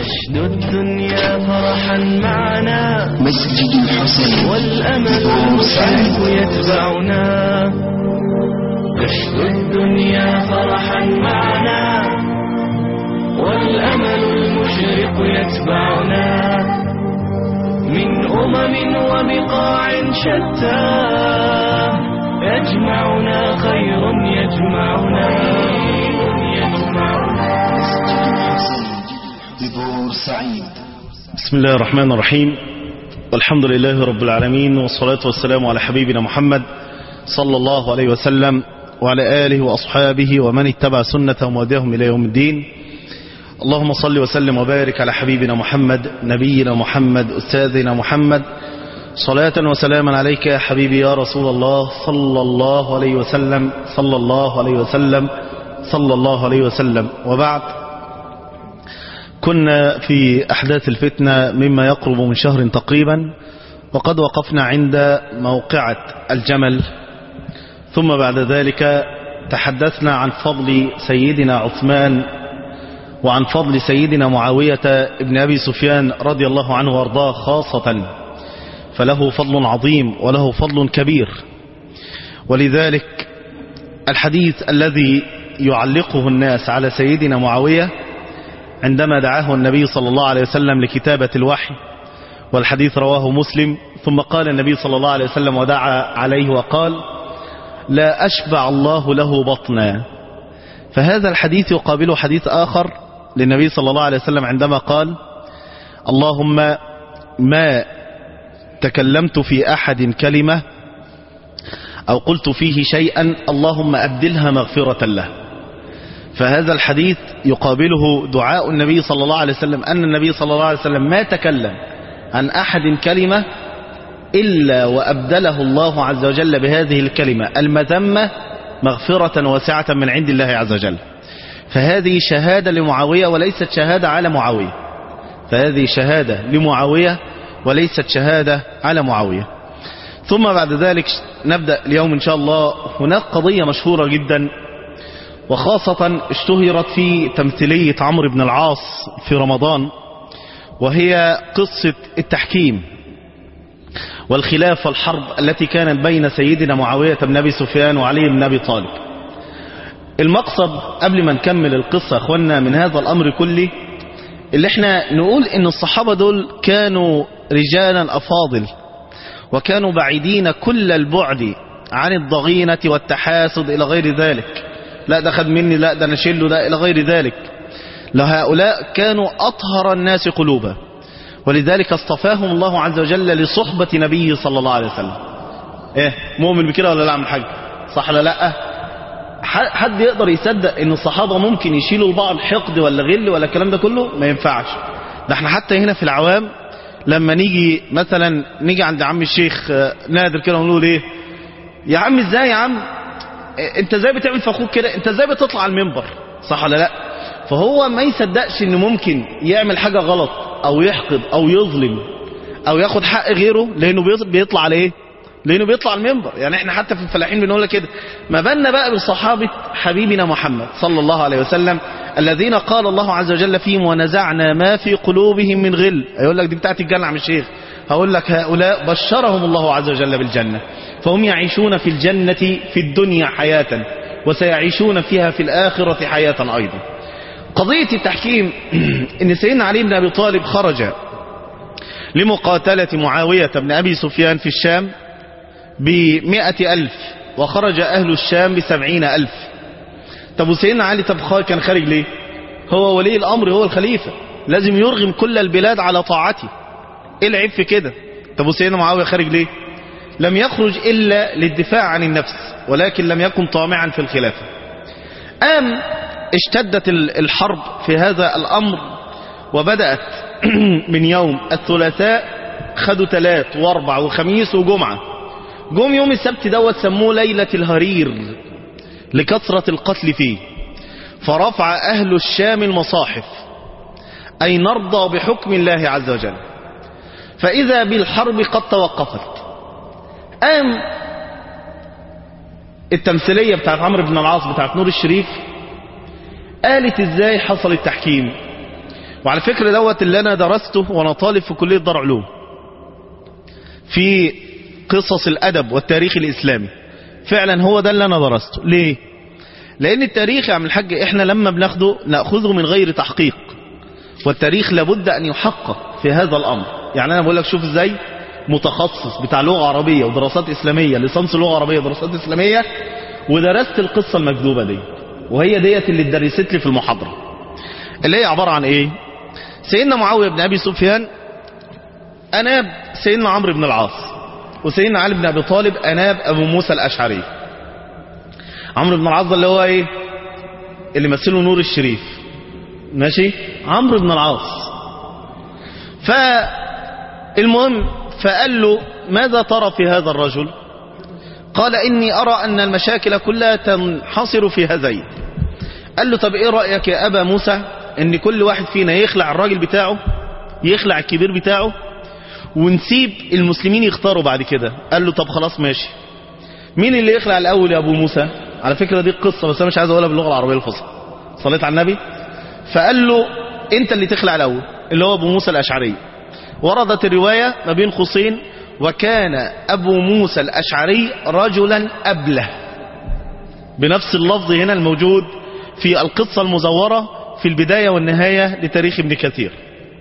نشد الدنيا فرحا معنا مسجد الحسين والأمل المشرق يتبعنا نشد الدنيا فرحا معنا والأمل المشرق يتبعنا من أمم وبقاع شتى يجمعنا خير يجمعنا يجمعنا مسجد الحسين ببورسعيد بسم الله الرحمن الرحيم والحمد لله رب العالمين والصلاة والسلام على حبيبنا محمد صلى الله عليه وسلم وعلى آله وأصحابه ومن اتبع سنة وهداهم إلى يوم الدين اللهم صل وسلم وبارك على حبيبنا محمد نبينا محمد أستاذنا محمد صلاة وسلاما عليك يا حبيبي يا رسول الله صلى الله عليه وسلم صلى الله عليه وسلم صلى الله عليه وسلم وبعد كنا في أحداث الفتنة مما يقرب من شهر تقريبا وقد وقفنا عند موقعة الجمل ثم بعد ذلك تحدثنا عن فضل سيدنا عثمان وعن فضل سيدنا معاوية ابن أبي سفيان رضي الله عنه وارضاه خاصة فله فضل عظيم وله فضل كبير ولذلك الحديث الذي يعلقه الناس على سيدنا معاوية عندما دعاه النبي صلى الله عليه وسلم لكتابة الوحي والحديث رواه مسلم ثم قال النبي صلى الله عليه وسلم ودعا عليه وقال لا أشبع الله له بطنا فهذا الحديث يقابله حديث آخر للنبي صلى الله عليه وسلم عندما قال اللهم ما تكلمت في أحد كلمة أو قلت فيه شيئا اللهم أبدلها مغفرة له فهذا الحديث يقابله دعاء النبي صلى الله عليه وسلم أن النبي صلى الله عليه وسلم ما تكلم عن أحد كلمة إلا وأبدله الله عز وجل بهذه الكلمة المذمة مغفرة واسعة من عند الله عز وجل فهذه شهادة لمعاوية وليست شهادة على معاوية فهذه شهادة لمعاوية وليست شهادة على معاوية ثم بعد ذلك نبدأ اليوم إن شاء الله هناك قضية مشهورة جدا وخاصة اشتهرت في تمثيلية عمرو بن العاص في رمضان وهي قصة التحكيم والخلاف والحرب التي كانت بين سيدنا معاوية بن أبي سفيان وعلي بن أبي طالب المقصد قبل ما نكمل القصة أخوانا من هذا الأمر كله اللي احنا نقول ان الصحابة دول كانوا رجالا أفاضل وكانوا بعيدين كل البعد عن الضغينة والتحاسد إلى غير ذلك لا ده خد مني لا ده نشله ده إلى غير ذلك لهؤلاء كانوا أطهر الناس قلوبا ولذلك اصطفاهم الله عز وجل لصحبة نبيه صلى الله عليه وسلم ايه مؤمن بكده ولا لا عم الحاج صح ولا لا حد يقدر يصدق ان الصحابة ممكن يشيلوا لبعض حقد ولا غل ولا الكلام ده كله ما ينفعش ده احنا حتى هنا في العوام لما نيجي مثلا نيجي عند عم الشيخ نادر كده ونقول ايه يا عم ازاي يا عم انت ازاي بتعمل في اخوك كده انت ازاي بتطلع على المنبر صح ولا لا فهو ما يصدقش ان ممكن يعمل حاجة غلط او يحقد او يظلم او ياخد حق غيره لانه بيطلع على ايه لانه بيطلع المنبر يعني احنا حتى في الفلاحين بنقول كده ما بالنا بقى بالصحابة حبيبنا محمد صلى الله عليه وسلم الذين قال الله عز وجل فيهم ونزعنا ما في قلوبهم من غل يقول لك دي بتاعت الجنة عم الشيخ هقول لك هؤلاء بشرهم الله عز وجل بالجنة فهم يعيشون في الجنة في الدنيا حياة وسيعيشون فيها في الآخرة حياة أيضا قضية التحكيم ان سيدنا علي بن أبي طالب خرج لمقاتلة معاوية بن أبي سفيان في الشام بمئة ألف وخرج أهل الشام بسبعين ألف طب وسيدنا علي طب كان خارج ليه هو ولي الأمر هو الخليفة لازم يرغم كل البلاد على طاعته ايه العيب في كده طب وسيدنا معاوية خارج ليه لم يخرج إلا للدفاع عن النفس ولكن لم يكن طامعا في الخلافة قام اشتدت الحرب في هذا الأمر وبدأت من يوم الثلاثاء خدوا ثلاث واربع وخميس وجمعة جم يوم السبت دوت سموه ليلة الهرير لكثرة القتل فيه فرفع أهل الشام المصاحف أي نرضى بحكم الله عز وجل فإذا بالحرب قد توقفت قام التمثيلية بتاعت عمرو بن العاص بتاعت نور الشريف قالت ازاي حصل التحكيم وعلى فكرة دوت اللي أنا درسته وأنا طالب في كلية دار علوم في قصص الأدب والتاريخ الإسلامي فعلا هو ده اللي أنا درسته ليه لأن التاريخ يا عم الحاج إحنا لما بناخده نأخذه من غير تحقيق والتاريخ لابد أن يحقق في هذا الأمر يعني أنا بقول لك شوف إزاي متخصص بتاع لغة عربية ودراسات إسلامية ليسانس لغة عربية ودراسات إسلامية ودرست القصة المكذوبة دي وهي ديت اللي اتدرست لي في المحاضرة اللي هي عبارة عن ايه سيدنا معاوية بن ابي سفيان اناب سيدنا عمرو بن العاص وسيدنا علي بن ابي طالب اناب ابو موسى الاشعري عمرو بن العاص ده اللي هو ايه اللي مثله نور الشريف ماشي عمرو بن العاص فالمهم فقال له ماذا ترى في هذا الرجل قال إني أرى أن المشاكل كلها تنحصر في هذين قال له طب إيه رأيك يا أبا موسى إن كل واحد فينا يخلع الراجل بتاعه يخلع الكبير بتاعه ونسيب المسلمين يختاروا بعد كده قال له طب خلاص ماشي مين اللي يخلع الأول يا أبو موسى على فكرة دي القصة بس أنا مش عايز أقولها باللغة العربية الفصحى صليت على النبي فقال له أنت اللي تخلع الأول اللي هو أبو موسى الأشعري وردت الرواية ما بين قوسين وكان أبو موسى الأشعري رجلا أبله بنفس اللفظ هنا الموجود في القصة المزورة في البداية والنهاية لتاريخ ابن كثير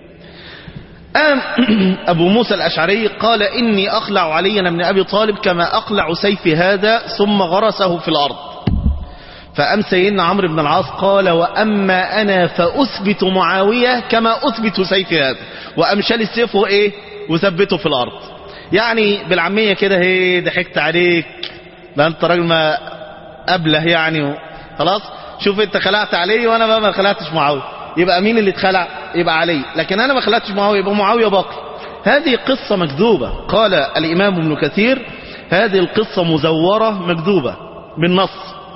أم أبو موسى الأشعري قال إني أخلع علي بن أبي طالب كما أقلع سيف هذا ثم غرسه في الأرض فأم سيدنا عمرو بن العاص قال وأما أنا فأثبت معاوية كما أثبت سيف هذا وأم شال السيف وإيه وثبته في الأرض يعني بالعامية كده هي ضحكت عليك ده انت راجل ما أبله يعني خلاص شوف انت خلعت علي وانا بقى ما خلعتش معاوية يبقى مين اللي اتخلع يبقى علي لكن انا ما خلعتش معاوية يبقى معاوية باقي هذه قصة مكذوبة قال الامام ابن كثير هذه القصة مزورة مكذوبة بالنص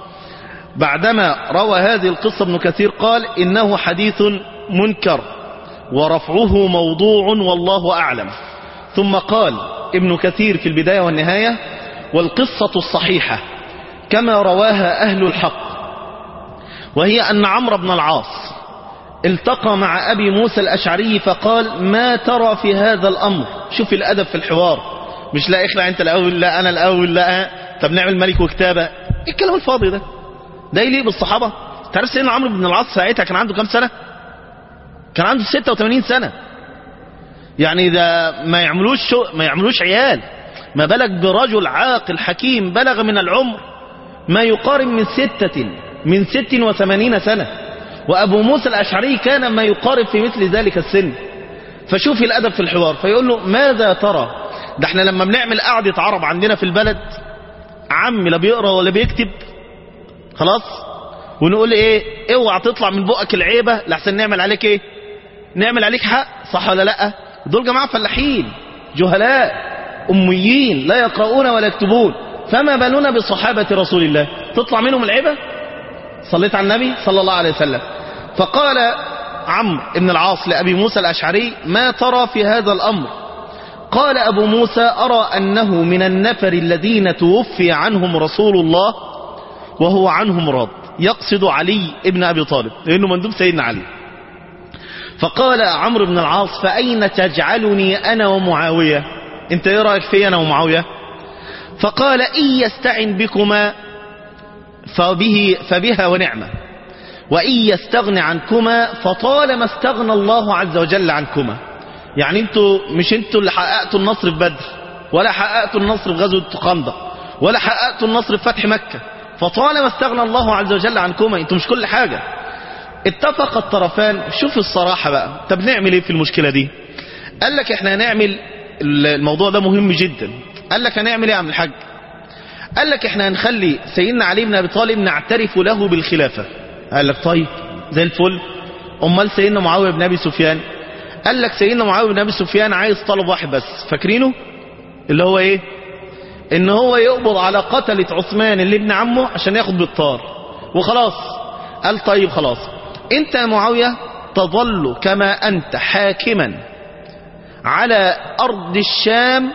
بعدما روى هذه القصة ابن كثير قال إنه حديث منكر ورفعه موضوع والله أعلم ثم قال ابن كثير في البداية والنهاية والقصة الصحيحة كما رواها أهل الحق وهي أن عمرو بن العاص التقى مع أبي موسى الأشعري فقال ما ترى في هذا الأمر شوف الأدب في الحوار مش لا اخلع انت الأول لا أنا الأول لا طب نعمل ملك وكتابة ايه الكلام الفاضي ده ده يليق بالصحابة تعرف سيدنا عمرو بن العاص ساعتها كان عنده كام سنة كان عنده 86 سنة يعني ده ما يعملوش شو ما يعملوش عيال ما بالك برجل عاقل حكيم بلغ من العمر ما يقارب من ستة من ست وثمانين سنة وأبو موسى الأشعري كان ما يقارب في مثل ذلك السن فشوف الأدب في الحوار فيقول له ماذا ترى ده احنا لما بنعمل قعدة عرب عندنا في البلد عم لا بيقرأ ولا بيكتب خلاص ونقول ايه اوعى تطلع من بقك العيبة لحسن نعمل عليك ايه نعمل عليك حق صح ولا لا دول جماعة فلاحين جهلاء أميين لا يقرؤون ولا يكتبون فما بالنا بصحابة رسول الله تطلع منهم العيبة صليت على النبي صلى الله عليه وسلم فقال عمرو بن العاص لأبي موسى الأشعري ما ترى في هذا الأمر قال أبو موسى أرى أنه من النفر الذين توفي عنهم رسول الله وهو عنهم راض يقصد علي ابن أبي طالب لأنه مندوب سيدنا علي فقال عمرو بن العاص فأين تجعلني أنا ومعاوية انت ايه رأيك في أنا ومعاوية فقال إن يستعن بكما فبه فبها ونعمة وإن يستغن عنكما فطالما استغنى الله عز وجل عنكما يعني انتوا مش انتوا اللي حققتوا النصر في بدر ولا حققتوا النصر في غزوة خندق ولا حققتوا النصر في فتح مكة فطالما استغنى الله عز وجل عنكما انتوا مش كل حاجة اتفق الطرفان شوف الصراحة بقى طب نعمل ايه في المشكلة دي قال لك احنا هنعمل الموضوع ده مهم جدا قال لك هنعمل ايه يا عم الحاج قال لك احنا هنخلي سيدنا علي بن ابي طالب نعترف له بالخلافة قال لك طيب زي الفل امال سيدنا معاوية بن ابي سفيان قال لك سيدنا معاوية بن ابي سفيان عايز طلب واحد بس فاكرينه اللي هو ايه ان هو يقبض على قتلة عثمان اللي ابن عمه عشان ياخد بالطار وخلاص قال طيب خلاص انت يا معاوية تظل كما انت حاكما على ارض الشام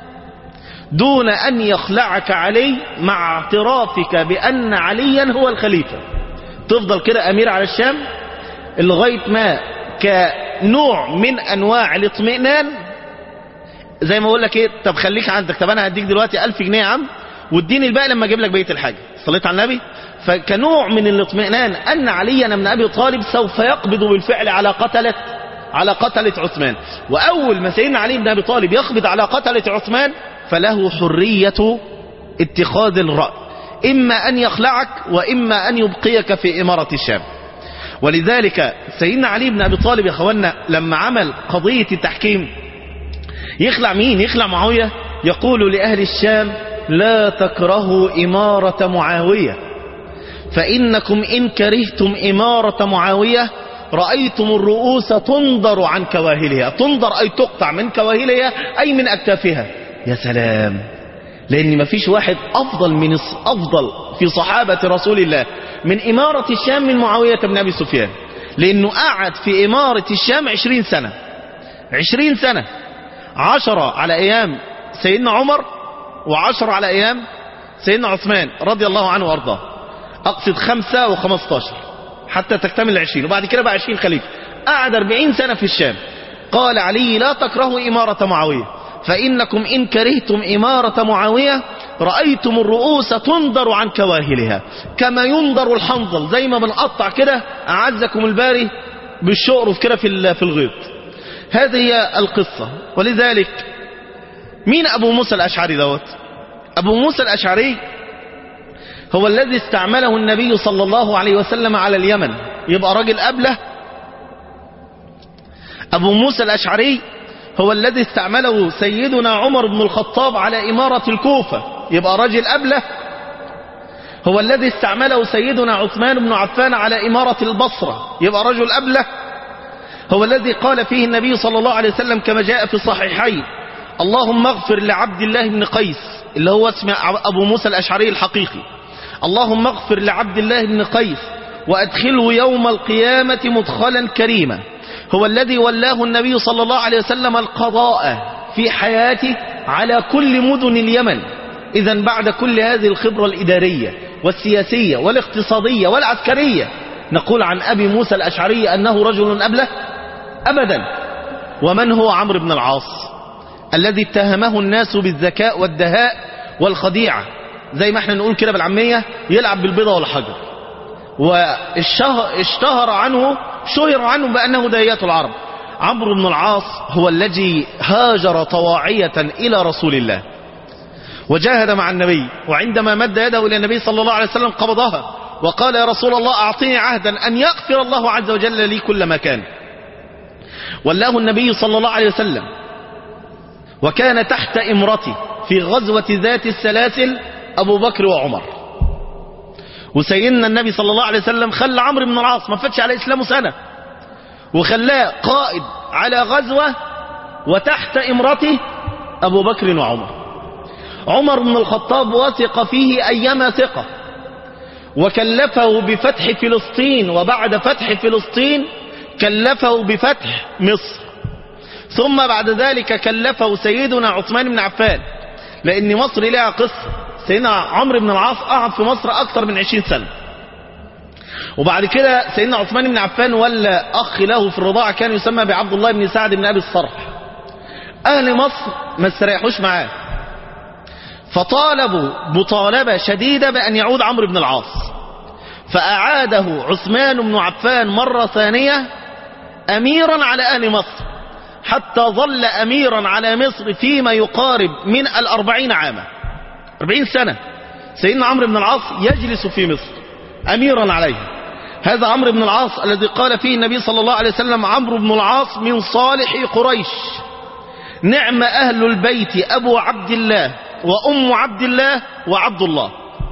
دون ان يخلعك علي مع اعترافك بان عليا هو الخليفة تفضل كده امير على الشام لغاية ما نوع من انواع الاطمئنان زي ما اقول لك ايه طب خليك عندك طب انا هديك دلوقتي 1000 جنيه يا عم واديني الباقي لما اجيب لك بقيه الحاجه صليت على النبي فكنوع من الاطمئنان ان عليا بن ابي طالب سوف يقبض بالفعل على قتله على قتله عثمان واول ما سيدنا علي بن ابي طالب يقبض على قتله عثمان فله حريه اتخاذ الراي اما ان يخلعك واما ان يبقيك في اماره الشام ولذلك سيدنا علي بن ابي طالب يا اخوانا لما عمل قضيه التحكيم يخلع مين يخلع معاوية يقول لأهل الشام لا تكرهوا إمارة معاوية فإنكم إن كرهتم إمارة معاوية رأيتم الرؤوس تنظر عن كواهلها تنظر أي تقطع من كواهلها أي من أكتافها يا سلام لأن ما فيش واحد أفضل من أفضل في صحابة رسول الله من إمارة الشام من معاوية بن أبي سفيان لأنه قعد في إمارة الشام عشرين سنة عشرين سنة عشرة على أيام سيدنا عمر وعشرة على أيام سيدنا عثمان رضي الله عنه وأرضاه أقصد خمسة وخمستاشر حتى تكتمل العشرين وبعد كده بقى عشرين خليفة قعد أربعين سنة في الشام قال علي لا تكرهوا إمارة معاوية فإنكم إن كرهتم إمارة معاوية رأيتم الرؤوس تنظر عن كواهلها كما ينظر الحنظل زي ما بنقطع كده أعزكم الباري بالشقرف كده في في الغيط هذه هي القصة ولذلك مين أبو موسى الأشعري دوت أبو موسى الأشعري هو الذي استعمله النبي صلى الله عليه وسلم على اليمن يبقى راجل قبله أبو موسى الأشعري هو الذي استعمله سيدنا عمر بن الخطاب على إمارة الكوفة يبقى راجل قبله هو الذي استعمله سيدنا عثمان بن عفان على إمارة البصرة يبقى رجل قبله هو الذي قال فيه النبي صلى الله عليه وسلم كما جاء في الصحيحين اللهم اغفر لعبد الله بن قيس اللي هو اسم أبو موسى الأشعري الحقيقي اللهم اغفر لعبد الله بن قيس وأدخله يوم القيامة مدخلا كريما هو الذي ولاه النبي صلى الله عليه وسلم القضاء في حياته على كل مدن اليمن إذا بعد كل هذه الخبرة الإدارية والسياسية والاقتصادية والعسكرية نقول عن أبي موسى الأشعري أنه رجل أبله أبدا ومن هو عمرو بن العاص الذي اتهمه الناس بالذكاء والدهاء والخديعة زي ما احنا نقول كده بالعامية يلعب بالبيضة والحجر واشتهر عنه شهر عنه بأنه دايات العرب عمرو بن العاص هو الذي هاجر طواعية إلى رسول الله وجاهد مع النبي وعندما مد يده إلى النبي صلى الله عليه وسلم قبضها وقال يا رسول الله أعطيني عهدا أن يغفر الله عز وجل لي كل ما كان ولاه النبي صلى الله عليه وسلم وكان تحت امرته في غزوة ذات السلاسل أبو بكر وعمر وسيدنا النبي صلى الله عليه وسلم خلى عمرو بن العاص ما فتش على إسلامه سنة وخلاه قائد على غزوة وتحت امرته أبو بكر وعمر عمر بن الخطاب وثق فيه أيما ثقة وكلفه بفتح فلسطين وبعد فتح فلسطين كلفه بفتح مصر ثم بعد ذلك كلفه سيدنا عثمان بن عفان لأن مصر لها قصة سيدنا عمرو بن العاص قعد في مصر أكثر من عشرين سنة وبعد كده سيدنا عثمان بن عفان ولا أخ له في الرضاعة كان يسمى بعبد الله بن سعد بن أبي الصرح أهل مصر ما استريحوش معاه فطالبوا مطالبة شديدة بأن يعود عمرو بن العاص فأعاده عثمان بن عفان مرة ثانية أميرا على أهل مصر حتى ظل أميرا على مصر فيما يقارب من الأربعين عاما أربعين سنة سيدنا عمرو بن العاص يجلس في مصر أميرا عليه هذا عمرو بن العاص الذي قال فيه النبي صلى الله عليه وسلم عمرو بن العاص من صالح قريش نعم أهل البيت أبو عبد الله وأم عبد الله وعبد الله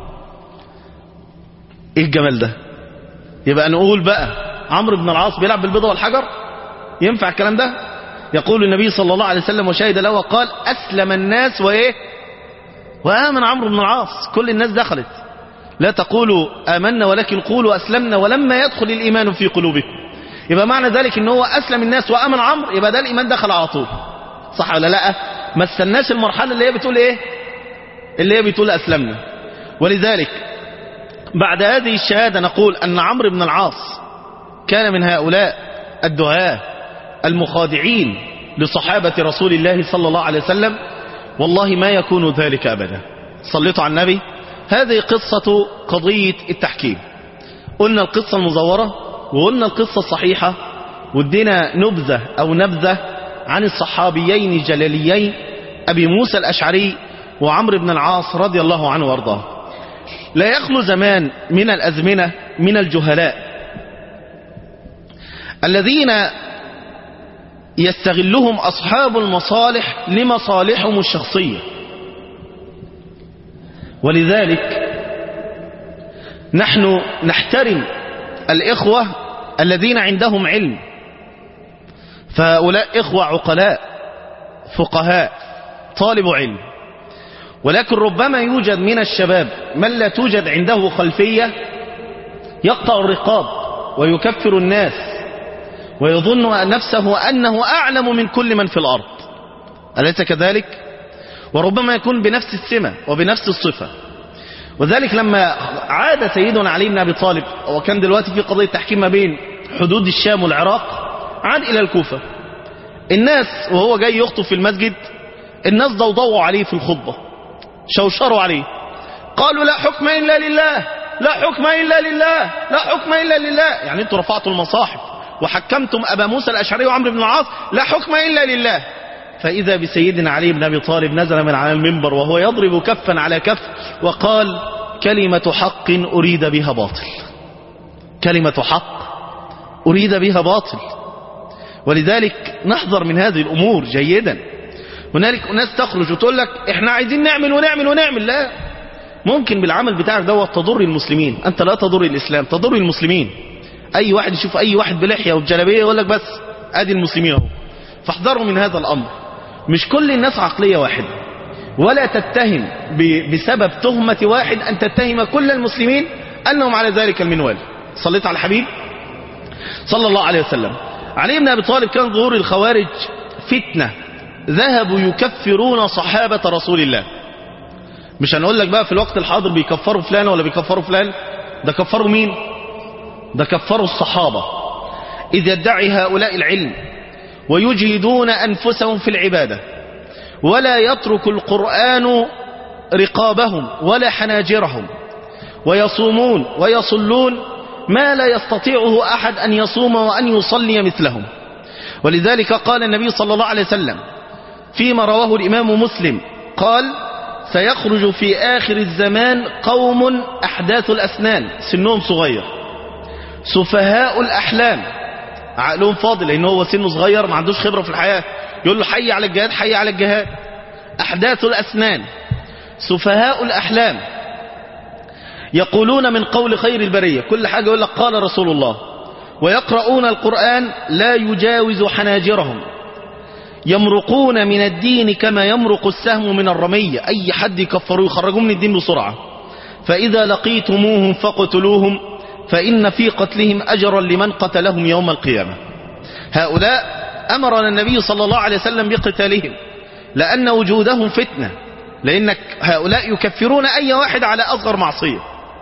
ايه الجمال ده يبقى نقول بقى عمرو بن العاص بيلعب بالبيضة والحجر ينفع الكلام ده يقول النبي صلى الله عليه وسلم وشهد له وقال أسلم الناس وإيه وآمن عمرو بن العاص كل الناس دخلت لا تقولوا آمنا ولكن قولوا أسلمنا ولما يدخل الإيمان في قلوبكم يبقى معنى ذلك ان هو أسلم الناس وآمن عمرو يبقى ده الإيمان دخل على طول صح ولا لا ما استناش المرحلة اللي هي بتقول ايه اللي هي بتقول أسلمنا ولذلك بعد هذه الشهادة نقول أن عمرو بن العاص كان من هؤلاء الدعاة المخادعين لصحابة رسول الله صلى الله عليه وسلم والله ما يكون ذلك أبدا صليتوا على النبي هذه قصة قضية التحكيم قلنا القصة المزورة وقلنا القصة الصحيحة وادينا نبذة أو نبذة عن الصحابيين الجلاليين أبي موسى الأشعري وعمرو بن العاص رضي الله عنه وارضاه لا يخلو زمان من الأزمنة من الجهلاء الذين يستغلهم أصحاب المصالح لمصالحهم الشخصية ولذلك نحن نحترم الإخوة الذين عندهم علم فهؤلاء إخوة عقلاء فقهاء طالب علم ولكن ربما يوجد من الشباب من لا توجد عنده خلفية يقطع الرقاب ويكفر الناس ويظن نفسه أنه أعلم من كل من في الأرض أليس كذلك؟ وربما يكون بنفس السمة وبنفس الصفة وذلك لما عاد سيدنا علي بن أبي طالب وكان دلوقتي في قضية تحكيم ما بين حدود الشام والعراق عاد إلى الكوفة الناس وهو جاي يخطب في المسجد الناس ضوضوا عليه في الخطبة شوشروا عليه قالوا لا حكم إلا لله لا حكم إلا لله لا حكم إلا لله يعني انتوا رفعتوا المصاحف وحكمتم أبا موسى الأشعري وعمرو بن العاص لا حكم إلا لله فإذا بسيدنا علي بن أبي طالب نزل من على المنبر وهو يضرب كفا على كف وقال كلمة حق أريد بها باطل كلمة حق أريد بها باطل ولذلك نحذر من هذه الأمور جيدا هنالك ناس تخرج وتقول لك احنا عايزين نعمل ونعمل ونعمل لا ممكن بالعمل بتاعك دوت تضر المسلمين انت لا تضر الاسلام تضر المسلمين اي واحد يشوف اي واحد بلحيه وبجلابيه يقول لك بس ادي المسلمين اهو فاحذروا من هذا الامر مش كل الناس عقليه واحده ولا تتهم ب- بسبب تهمه واحد ان تتهم كل المسلمين انهم على ذلك المنوال صليت على الحبيب صلى الله عليه وسلم علي بن ابي طالب كان ظهور الخوارج فتنه ذهبوا يكفرون صحابه رسول الله مش هنقول لك بقى في الوقت الحاضر بيكفروا فلان ولا بيكفروا فلان ده كفروا مين ده كفروا الصحابة إذ يدعي هؤلاء العلم ويجهدون أنفسهم في العبادة ولا يترك القرآن رقابهم ولا حناجرهم ويصومون ويصلون ما لا يستطيعه أحد أن يصوم وأن يصلي مثلهم ولذلك قال النبي صلى الله عليه وسلم فيما رواه الإمام مسلم قال سيخرج في آخر الزمان قوم أحداث الأسنان سنهم صغير سفهاء الأحلام عقلهم فاضل لأنه هو سنه صغير ما عندوش خبرة في الحياة يقول له حي على الجهاد حي على الجهاد أحداث الأسنان سفهاء الأحلام يقولون من قول خير البرية كل حاجة يقول لك قال رسول الله ويقرؤون القرآن لا يجاوز حناجرهم يمرقون من الدين كما يمرق السهم من الرمية أي حد يكفروا يخرجوا من الدين بسرعة فإذا لقيتموهم فاقتلوهم فإن في قتلهم أجرا لمن قتلهم يوم القيامة هؤلاء أمرنا النبي صلى الله عليه وسلم بقتالهم لأن وجودهم فتنة لأنك هؤلاء يكفرون أي واحد على أصغر معصية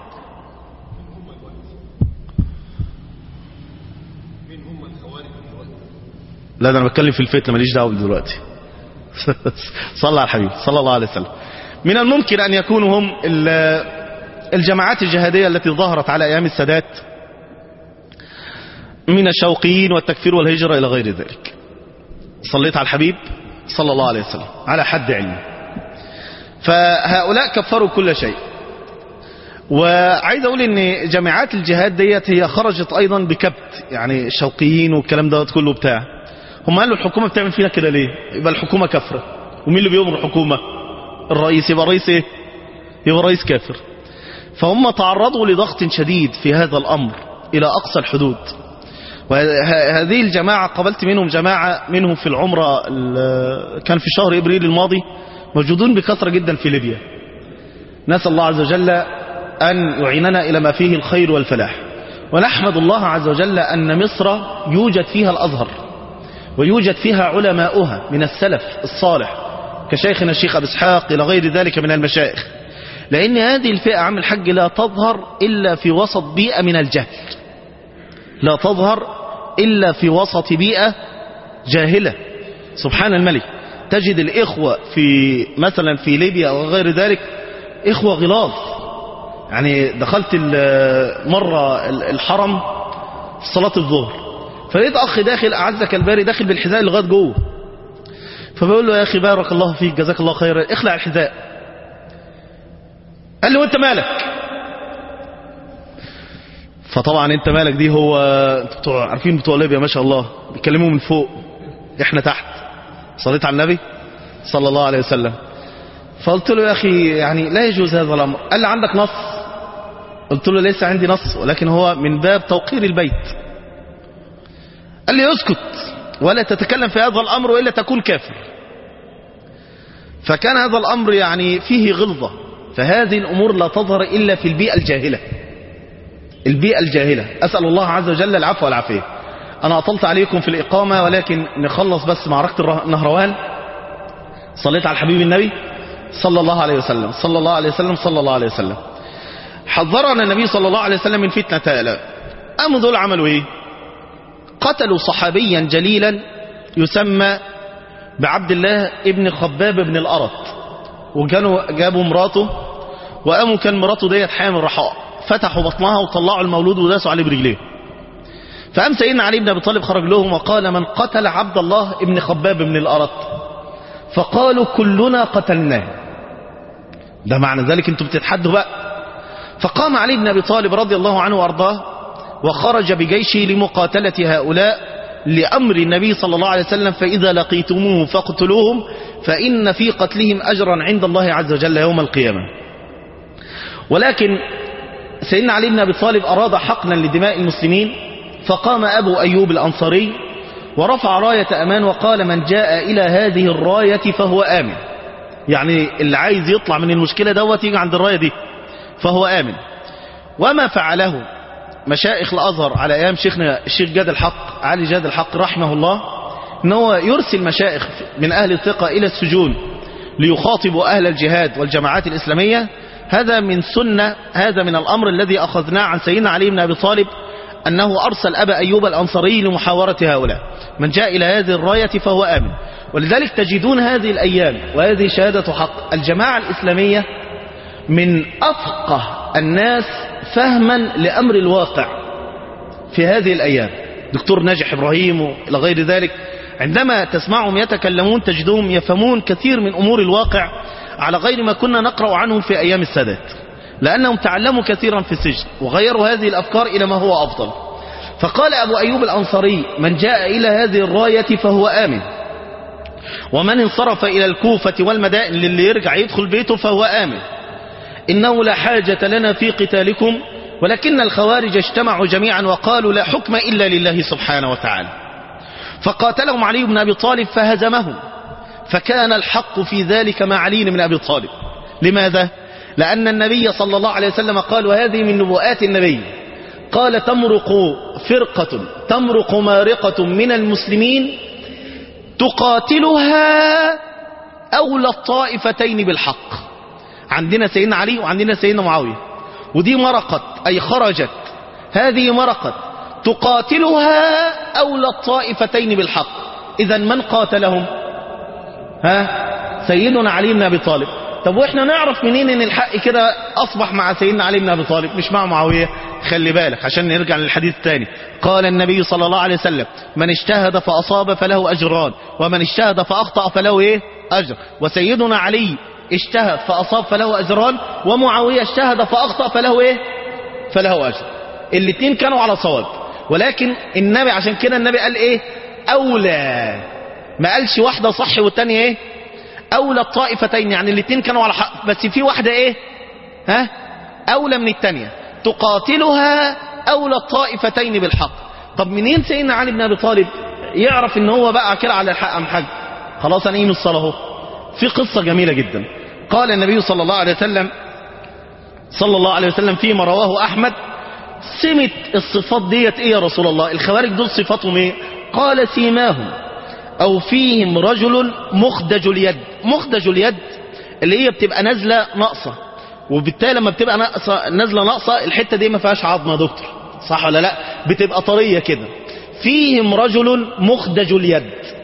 لا ده أنا بتكلم في الفتنة ماليش دعوة دلوقتي صلى على الحبيب صلى الله عليه وسلم من الممكن أن يكونوا هم ال- الجماعات الجهادية التي ظهرت على أيام السادات من الشوقيين والتكفير والهجرة إلى غير ذلك صليت على الحبيب صلى الله عليه وسلم على حد علمه فهؤلاء كفروا كل شيء وعايز اقول ان جامعات الجهاد ديت هي خرجت ايضا بكبت يعني الشوقيين والكلام دوت كله بتاع هم قالوا الحكومه بتعمل فينا كده ليه يبقى الحكومه كافره ومين اللي بيؤمر الحكومه الرئيس يبقى الرئيس ايه يبقى الرئيس كافر فهم تعرضوا لضغط شديد في هذا الامر الى اقصى الحدود وهذه الجماعة قابلت منهم جماعة منهم في العمرة ال- كان في شهر إبريل الماضي موجودون بكثرة جدا في ليبيا نسأل الله عز وجل أن يعيننا إلى ما فيه الخير والفلاح ونحمد الله عز وجل أن مصر يوجد فيها الأزهر ويوجد فيها علماؤها من السلف الصالح كشيخنا الشيخ أبو إسحاق إلى غير ذلك من المشايخ لأن هذه الفئة عم الحج لا تظهر إلا في وسط بيئة من الجهل لا تظهر إلا في وسط بيئة جاهلة سبحان الملك تجد الإخوة في مثلا في ليبيا أو غير ذلك إخوة غلاظ يعني دخلت ال- مرة ال- الحرم في صلاة الظهر فلقيت أخ داخل أعزك الباري داخل بالحذاء لغاية جوه فبقول له يا أخي بارك الله فيك جزاك الله خيرا اخلع الحذاء قال لي وانت مالك فطبعا انت مالك دي هو انتوا بتوع عارفين بتوع ليبيا ما شاء الله بيتكلموا من فوق احنا تحت صليت على النبي صلى الله عليه وسلم فقلت له يا اخي يعني لا يجوز هذا الامر قال لي عندك نص قلت له ليس عندي نص ولكن هو من باب توقير البيت قال لي اسكت ولا تتكلم في هذا الامر والا تكون كافر فكان هذا الامر يعني فيه غلظه فهذه الامور لا تظهر الا في البيئه الجاهله البيئة الجاهلة أسأل الله عز وجل العفو والعافية أنا أطلت عليكم في الإقامة ولكن نخلص بس معركة الره- النهروان صليت على الحبيب النبي صلى الله عليه وسلم صلى الله عليه وسلم صلى الله عليه وسلم حذرنا النبي صلى الله عليه وسلم من فتنة هؤلاء أم دول عملوا إيه قتلوا صحابيا جليلا يسمى بعبد الله ابن خباب بن الأرط وكانوا جابوا مراته وقاموا كان مراته ديت حامل رحاء فتحوا بطنها وطلعوا المولود وداسوا عليه برجليه فقام سيدنا علي بن ابي طالب خرج لهم وقال من قتل عبد الله ابن خباب بن الارط فقالوا كلنا قتلناه ده معنى ذلك انتم بتتحدوا بقى فقام علي بن ابي طالب رضي الله عنه وارضاه وخرج بجيشه لمقاتله هؤلاء لامر النبي صلى الله عليه وسلم فاذا لقيتموهم فاقتلوهم فان في قتلهم اجرا عند الله عز وجل يوم القيامه ولكن سيدنا علي بن أبي طالب أراد حقنا لدماء المسلمين فقام أبو أيوب الأنصاري ورفع راية أمان وقال من جاء إلى هذه الراية فهو آمن يعني اللي عايز يطلع من المشكلة دوت يجي عند الراية دي فهو آمن وما فعله مشايخ الأزهر على أيام شيخنا الشيخ جاد الحق علي جاد الحق رحمه الله ان هو يرسل مشايخ من أهل الثقة إلى السجون ليخاطبوا أهل الجهاد والجماعات الإسلامية هذا من سنة هذا من الأمر الذي أخذناه عن سيدنا علي بن أبي طالب أنه أرسل أبا أيوب الأنصاري لمحاورة هؤلاء من جاء إلى هذه الراية فهو آمن ولذلك تجدون هذه الأيام وهذه شهادة حق الجماعة الإسلامية من أفقه الناس فهما لأمر الواقع في هذه الأيام دكتور ناجح إبراهيم وإلى غير ذلك عندما تسمعهم يتكلمون تجدهم يفهمون كثير من أمور الواقع على غير ما كنا نقرأ عنهم في أيام السادات لأنهم تعلموا كثيرا في السجن وغيروا هذه الأفكار إلى ما هو أفضل فقال أبو أيوب الأنصاري من جاء إلى هذه الراية فهو آمن ومن انصرف إلى الكوفة والمدائن للي يرجع يدخل بيته فهو آمن إنه لا حاجة لنا في قتالكم ولكن الخوارج اجتمعوا جميعا وقالوا لا حكم إلا لله سبحانه وتعالى فقاتلهم علي بن أبي طالب فهزمهم فكان الحق في ذلك مع علي بن أبي طالب لماذا؟ لأن النبي صلى الله عليه وسلم قال وهذه من نبوءات النبي قال تمرق فرقة تمرق مارقة من المسلمين تقاتلها أولى الطائفتين بالحق عندنا سيدنا علي وعندنا سيدنا معاوية ودي مرقت أي خرجت هذه مرقت تقاتلها أولى الطائفتين بالحق إذا من قاتلهم ها سيدنا علي بن أبي طالب طب واحنا نعرف منين ان الحق كده اصبح مع سيدنا علي بن ابي طالب مش مع معاويه خلي بالك عشان نرجع للحديث الثاني قال النبي صلى الله عليه وسلم من اجتهد فاصاب فله اجران ومن اجتهد فاخطا فله ايه اجر وسيدنا علي اجتهد فاصاب فله اجران ومعاويه اجتهد فاخطا فله ايه فله اجر الاثنين كانوا على صواب ولكن النبي عشان كده النبي قال ايه اولى ما قالش واحده صح والثانيه ايه اولى الطائفتين يعني الاثنين كانوا على حق بس في واحده ايه ها اولى من الثانيه تقاتلها اولى الطائفتين بالحق طب منين سيدنا علي بن ابي طالب يعرف ان هو بقى كده على الحق ام حاج خلاص انا ايه الصلاه اهو في قصه جميله جدا قال النبي صلى الله عليه وسلم صلى الله عليه وسلم فيما رواه احمد سمة الصفات ديت ايه يا رسول الله الخوارج دول صفاتهم ايه قال سيماهم او فيهم رجل مخدج اليد مخدج اليد اللي هي بتبقى نازله ناقصه وبالتالي لما بتبقى ناقصه نازله ناقصه الحته دي ما فيهاش عظم يا دكتور صح ولا لا بتبقى طريه كده فيهم رجل مخدج اليد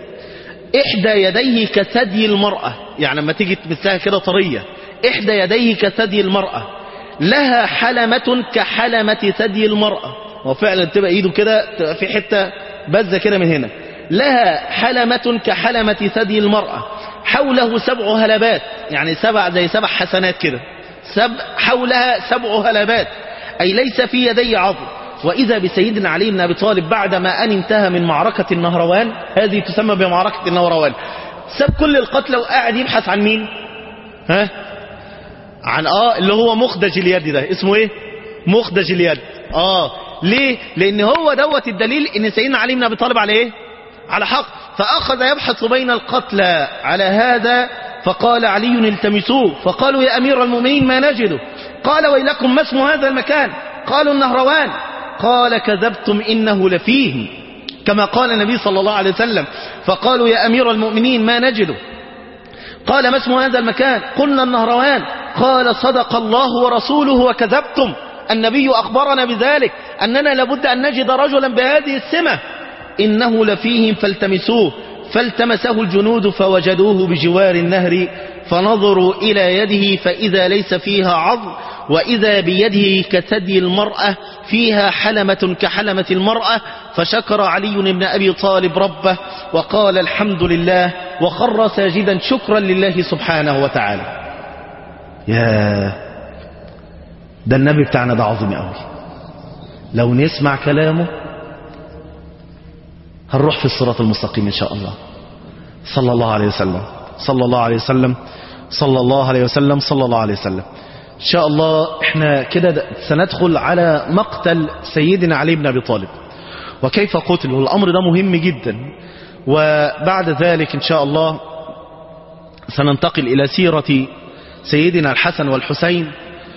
إحدى يديه كثدي المرأة يعني لما تيجي تمسها كده طرية إحدى يديه كثدي المرأة لها حلمة كحلمة ثدي المرأة وفعلا تبقى إيده كده تبقى في حتة بزة كده من هنا لها حلمة كحلمة ثدي المرأة حوله سبع هلبات يعني سبع زي سبع حسنات كده سبع حولها سبع هلبات أي ليس في يدي عظم وإذا بسيدنا علي بن أبي طالب بعدما أن انتهى من معركة النهروان هذه تسمى بمعركة النهروان ساب كل القتلى وقاعد يبحث عن مين ها عن اه اللي هو مخدج اليد ده اسمه ايه مخدج اليد اه ليه لان هو دوت الدليل ان سيدنا علي بن ابي طالب على ايه على حق فاخذ يبحث بين القتلى على هذا فقال علي التمسوه فقالوا يا امير المؤمنين ما نجده قال ويلكم ما اسم هذا المكان قالوا النهروان قال كذبتم انه لفيه كما قال النبي صلى الله عليه وسلم فقالوا يا امير المؤمنين ما نجده قال ما اسم هذا المكان قلنا النهروان قال صدق الله ورسوله وكذبتم النبي أخبرنا بذلك أننا لابد أن نجد رجلا بهذه السمة إنه لفيهم فالتمسوه فالتمسه الجنود فوجدوه بجوار النهر فنظروا إلى يده فإذا ليس فيها عظم وإذا بيده كثدي المرأة فيها حلمة كحلمة المرأة فشكر علي بن أبي طالب ربه وقال الحمد لله وخر ساجدا شكرا لله سبحانه وتعالى يا ده النبي بتاعنا ده عظيم قوي لو نسمع كلامه هنروح في الصراط المستقيم إن شاء الله صلى الله عليه وسلم صلى الله عليه وسلم صلى الله عليه وسلم صلى الله عليه وسلم إن شاء الله احنا كده سندخل على مقتل سيدنا علي بن أبي طالب وكيف قتل والأمر ده مهم جدا وبعد ذلك إن شاء الله سننتقل إلى سيرة سيدنا الحسن والحسين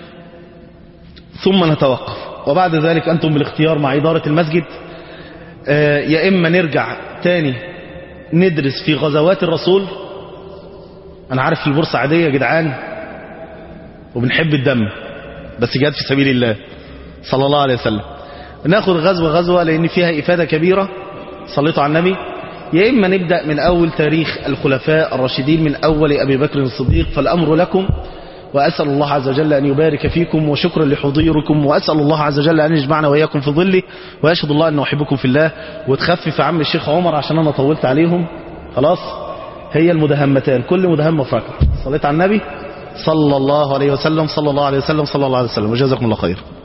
ثم نتوقف وبعد ذلك أنتم بالاختيار مع إدارة المسجد آه، يا إما نرجع تاني ندرس في غزوات الرسول أنا عارف البورصة عادية يا جدعان وبنحب الدم بس جهاد في سبيل الله صلى الله عليه وسلم ناخد غزوة غزوة لأن فيها إفادة كبيرة صليتوا على النبي يا إما نبدأ من أول تاريخ الخلفاء الراشدين من أول أبي بكر الصديق فالأمر لكم وأسأل الله عز وجل أن يبارك فيكم وشكرا لحضوركم وأسأل الله عز وجل أن يجمعنا وإياكم في ظله وأشهد الله أن أحبكم في الله وتخفف عم الشيخ عمر عشان أنا طولت عليهم خلاص هي المدهمتان كل مدهمة في ركعة صليت على النبي صلى الله عليه وسلم صلى الله عليه وسلم صلى الله عليه وسلم وجزاكم الله خير